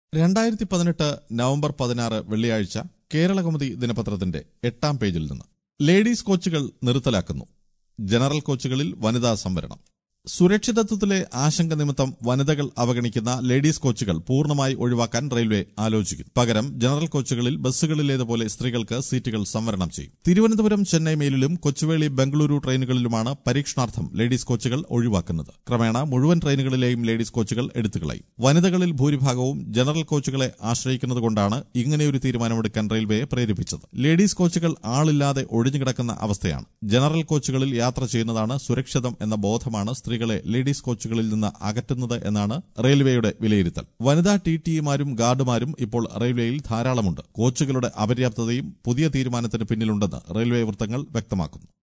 രണ്ടായിരത്തി പതിനെട്ട് നവംബർ പതിനാറ് വെള്ളിയാഴ്ച കേരളകൗമുദി ദിനപത്രത്തിന്റെ എട്ടാം പേജിൽ നിന്ന് ലേഡീസ് കോച്ചുകൾ നിർത്തലാക്കുന്നു ജനറൽ കോച്ചുകളിൽ വനിതാ സംവരണം സുരക്ഷിതത്വത്തിലെ ആശങ്ക നിമിത്തം വനിതകൾ അവഗണിക്കുന്ന ലേഡീസ് കോച്ചുകൾ പൂർണ്ണമായി ഒഴിവാക്കാൻ റെയിൽവേ ആലോചിക്കും പകരം ജനറൽ കോച്ചുകളിൽ ബസ്സുകളിലേതുപോലെ സ്ത്രീകൾക്ക് സീറ്റുകൾ സംവരണം ചെയ്യും തിരുവനന്തപുരം ചെന്നൈ മെയിലിലും കൊച്ചുവേളി ബംഗളൂരു ട്രെയിനുകളിലുമാണ് പരീക്ഷണാർത്ഥം ലേഡീസ് കോച്ചുകൾ ഒഴിവാക്കുന്നത് ക്രമേണ മുഴുവൻ ട്രെയിനുകളിലെയും ലേഡീസ് കോച്ചുകൾ എടുത്തുകളയും വനിതകളിൽ ഭൂരിഭാഗവും ജനറൽ കോച്ചുകളെ ആശ്രയിക്കുന്നതുകൊണ്ടാണ് ഇങ്ങനെയൊരു തീരുമാനമെടുക്കാൻ റെയിൽവേയെ പ്രേരിപ്പിച്ചത് ലേഡീസ് കോച്ചുകൾ ആളില്ലാതെ ഒഴിഞ്ഞുകിടക്കുന്ന അവസ്ഥയാണ് ജനറൽ കോച്ചുകളിൽ യാത്ര ചെയ്യുന്നതാണ് സുരക്ഷിതം എന്ന ബോധമാണ് സ്ത്രീകളെ ലേഡീസ് കോച്ചുകളിൽ നിന്ന് അകറ്റുന്നത് എന്നാണ് റെയിൽവേയുടെ വിലയിരുത്തൽ വനിതാ ടി ടിമാരും ഗാർഡുമാരും ഇപ്പോൾ റെയിൽവേയിൽ ധാരാളമുണ്ട് കോച്ചുകളുടെ അപര്യാപ്തതയും പുതിയ തീരുമാനത്തിന് പിന്നിലുണ്ടെന്ന് റെയിൽവേ വൃത്തങ്ങൾ വ്യക്തമാക്കുന്നു